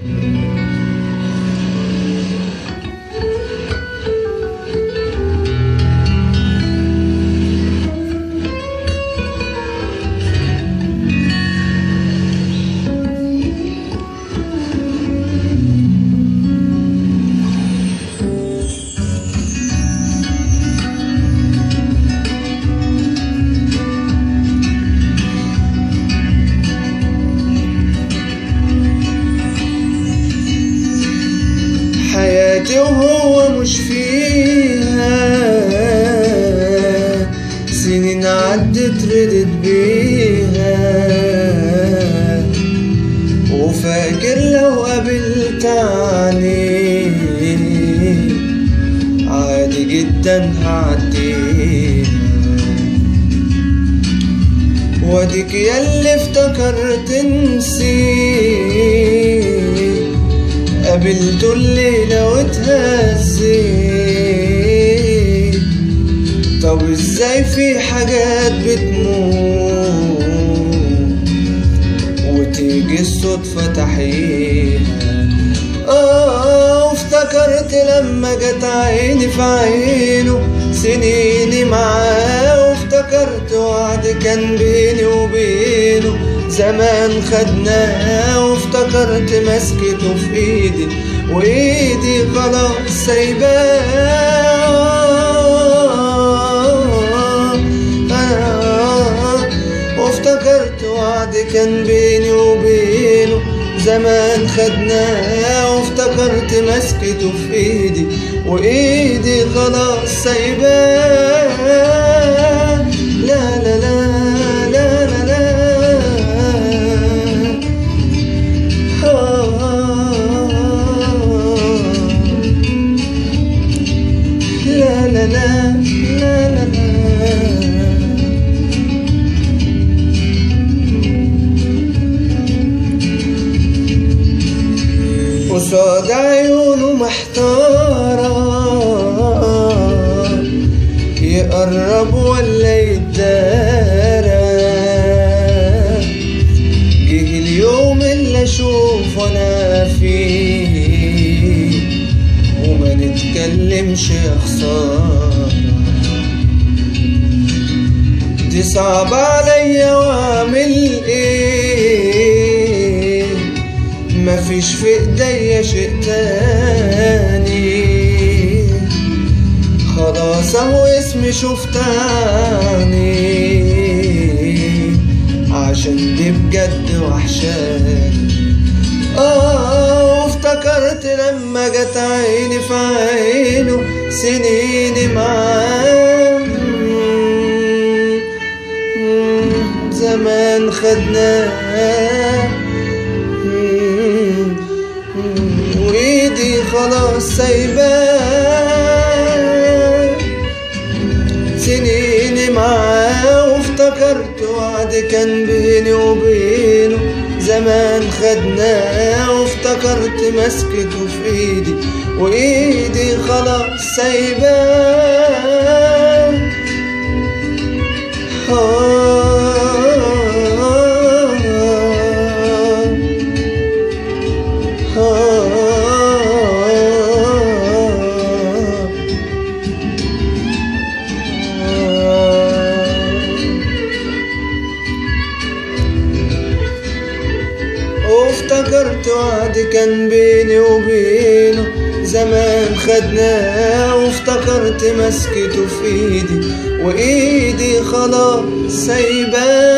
حياتي وهو مش فيها سنين عدت ردت بيها وفاكر لو قابلت عليه عادي جدا هعديها واديك ياللي افتكرت نسيت قابلته الليلة واتهزيت طب ازاي في حاجات بتموت وتيجي الصدفة تحييها اه وافتكرت لما جت عيني في عينه سنيني معاه وافتكرت وعد كان بيني وبينه زمان خدناه وافتكرت مسكته في ايدي وايدي خلاص سايباه وافتكرت وعد كان بيني وبينه زمان خدناه وافتكرت مسكته في ايدي وايدي خلاص سايباه لا لا لا لا لا لا لا لا لا لا لا لا قصاد عيونه محتارة يقرب ولا يتدارى جه اليوم اللي اشوف انا فيه وما نتكلمش يا خسارة دي صعب عليا واعمل ايه مفيش في ايديا شيء تاني خلاص اهو اسمي شفتاني عشان دي بجد وحشاني اه وافتكرت لما جت عيني في عينه سنيني معاه مم، زمان خدناه مم، مم، وايدي خلاص سايباه سنيني معاه وافتكرت وعد كان بيني وبينه زمان خدناه وافتكرت مسكته في ايدي وايدي خلاص سايباه وافتكرت وعد كان بيني وبينه زمان خدناه وافتكرت مسكته في ايدي وايدي خلاص سايباه